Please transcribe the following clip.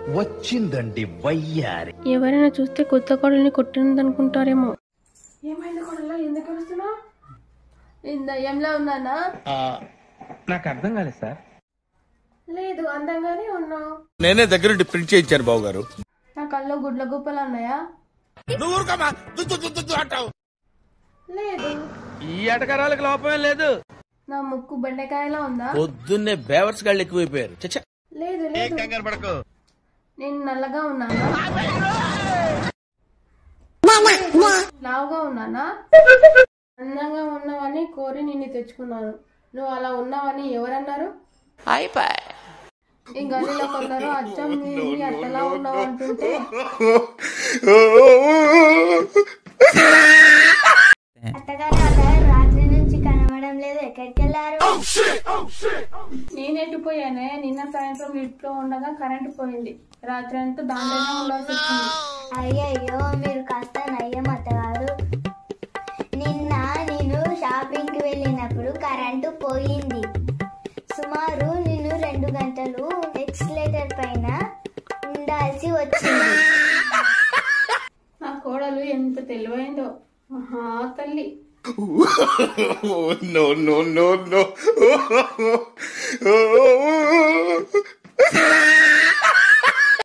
వచ్చిందండి వయ్యారి ఎవరైనా చూస్తే కొత్త కోడల్ని కొట్టిందనుకుంటారేమో ఏమైంది కోడలా ఎందుకు వస్తున్నావు ఇంత ఎంలా ఉన్నానా నాకు అర్థం కాలేదు సార్ లేదు అందంగానే ఉన్నావు నేనే దగ్గరుండి ప్రింట్ చేయించాను బాబు గారు నా కళ్ళు గుడ్ల గుప్పలు ఉన్నాయా లేదు ఈ ఎటకరాలకు లోపమే లేదు నా ముక్కు బెండకాయలా ఉందా పొద్దున్నే బేవర్స్ గాళ్ళు ఎక్కువైపోయారు చచ్చా లేదు లేదు నేను నల్లగా ఉన్నానా లావుగా ఉన్నానా అందంగా ఉన్నావని కోరి నిన్ను తెచ్చుకున్నాను నువ్వు అలా ఉన్నావని ఎవరన్నారు ఈ గదిలో కొందరు అచ్చం నీ నీ అత్తలా ఉన్నావు అంటుంటే అత్తగారు అత్తగారు రాత్రి నుంచి కనబడం లేదు ఎక్కడికి వెళ్ళారు నేనెట్టిపోయానే నిన్న సాయంత్రం ఇంట్లో ఉండగా కరెంటు పోయింది రాత్రి అంతా దాంట్లోనే ఉండాల్సి వచ్చింది అయ్యయ్యో మీరు కాస్త నయ్యం అత్తగారు నిన్న నేను షాపింగ్ కి వెళ్ళినప్పుడు కరెంటు పోయింది సుమారు నేను రెండు గంటలు ఎక్స్లేటర్ పైన ఉండాల్సి వచ్చింది నా కోడలు ఎంత తెలివైందో మహా తల్లి నో నో నో నో